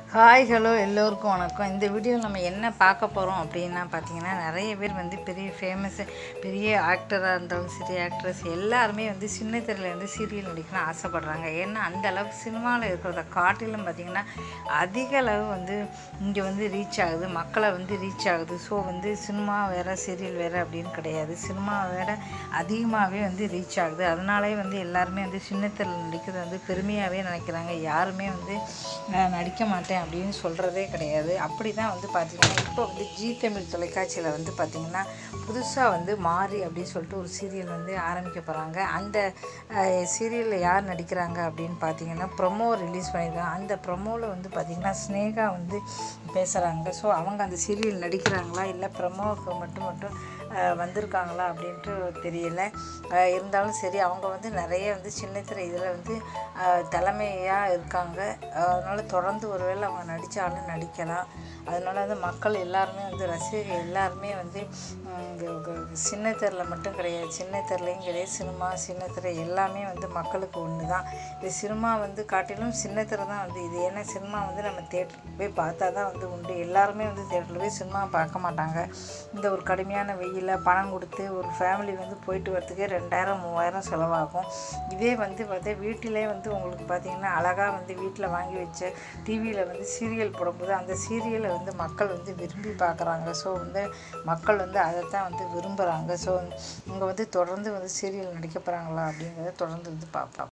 hi hello எல்லோருக்கும் வணக்கம் இந்த வீடியோவில் நம்ம என்ன பார்க்க போகிறோம் அப்படின்னா பார்த்தீங்கன்னா நிறைய பேர் வந்து பெரிய ஃபேமஸ் பெரிய ஆக்டராக இருந்தாலும் சரி ஆக்ட்ரஸ் எல்லாருமே வந்து சின்ன திரையில் வந்து சீரியல் நடிக்கணும்னு ஆசைப்படுறாங்க ஏன்னா அந்த அளவுக்கு சினிமாவில் இருக்கிறத காட்டிலும் பார்த்திங்கன்னா அதிக அளவு வந்து இங்கே வந்து ரீச் ஆகுது மக்களை வந்து ரீச் ஆகுது ஸோ வந்து சினிமா வேறு சீரியல் வேறு அப்படின்னு கிடையாது சினிமாவை விட அதிகமாகவே வந்து ரீச் ஆகுது அதனாலே வந்து எல்லாருமே வந்து சின்ன திரையில் நடிக்கிறது வந்து பெருமையாகவே நினைக்கிறாங்க யாருமே வந்து நான் நடிக்க மாட்டேன் அப்படின்னு சொல்கிறதே கிடையாது அப்படி தான் வந்து பார்த்திங்கன்னா இப்போ வந்து ஜி தமிழ் தொலைக்காட்சியில் வந்து பார்த்திங்கன்னா புதுசாக வந்து மாறி அப்படின்னு சொல்லிட்டு ஒரு சீரியல் வந்து ஆரம்பிக்க போகிறாங்க அந்த சீரியலில் யார் நடிக்கிறாங்க அப்படின்னு பார்த்தீங்கன்னா ப்ரொமோ ரிலீஸ் பண்ணியிருக்காங்க அந்த ப்ரொமோவில் வந்து பார்த்திங்கன்னா ஸ்னேகா வந்து பேசுகிறாங்க ஸோ அவங்க அந்த சீரியல் நடிக்கிறாங்களா இல்லை ப்ரொமோவுக்கு மட்டும் மட்டும் அஹ், வந்திருக்காங்களா அப்படின்ட்டு தெரியல அஹ், இருந்தாலும் சரி அவங்க வந்து நிறைய வந்து சின்ன திரை இதில் வந்து தலைமையாக இருக்காங்க அதனால் தொடர்ந்து ஒருவேளை அவங்க நடித்தாலும் நடிக்கலாம் அதனால் வந்து மக்கள் எல்லாருமே வந்து ரசிகர்கள் எல்லாருமே வந்து உம், இங்க க- சின்ன திரையில் மட்டும் கிடையாது சின்ன திரையிலையும் கிடையாது சினிமா சின்ன திரை எல்லாமே வந்து மக்களுக்கு ஒன்று தான் இது சினிமா வந்து காட்டிலும் சின்ன திரை தான் வந்து இது ஏன்னா சினிமா வந்து நம்ம தேட்டருக்கு போய் பார்த்தா தான் வந்து உண்டு எல்லாருமே வந்து தேட்டரில் போய் சினிமா பார்க்க மாட்டாங்க இந்த ஒரு கடுமையான வெயிலில் பணம் கொடுத்து ஒரு ஃபேமிலி வந்து போயிட்டு வரதுக்கே ரெண்டாயிரம் மூவாயிரம் செலவாகும் இதே வந்து பார்த்தா வீட்டிலே வந்து உங்களுக்கு பார்த்தீங்கன்னா அழகாக வந்து வீட்டில் வாங்கி வச்ச டிவியில் வந்து சீரியல் போடும்போது அந்த சீரியலை வந்து மக்கள் வந்து விரும்பி பார்க்குறாங்க ஸோ வந்து மக்கள் வந்து அதை தான் வந்து விரும்புகிறாங்க ஸோ இங்கே வந்து தொடர்ந்து வந்து சீரியல் நடிக்க போகிறாங்களா அப்படிங்கிறத தொடர்ந்து வந்து பார்ப்போம்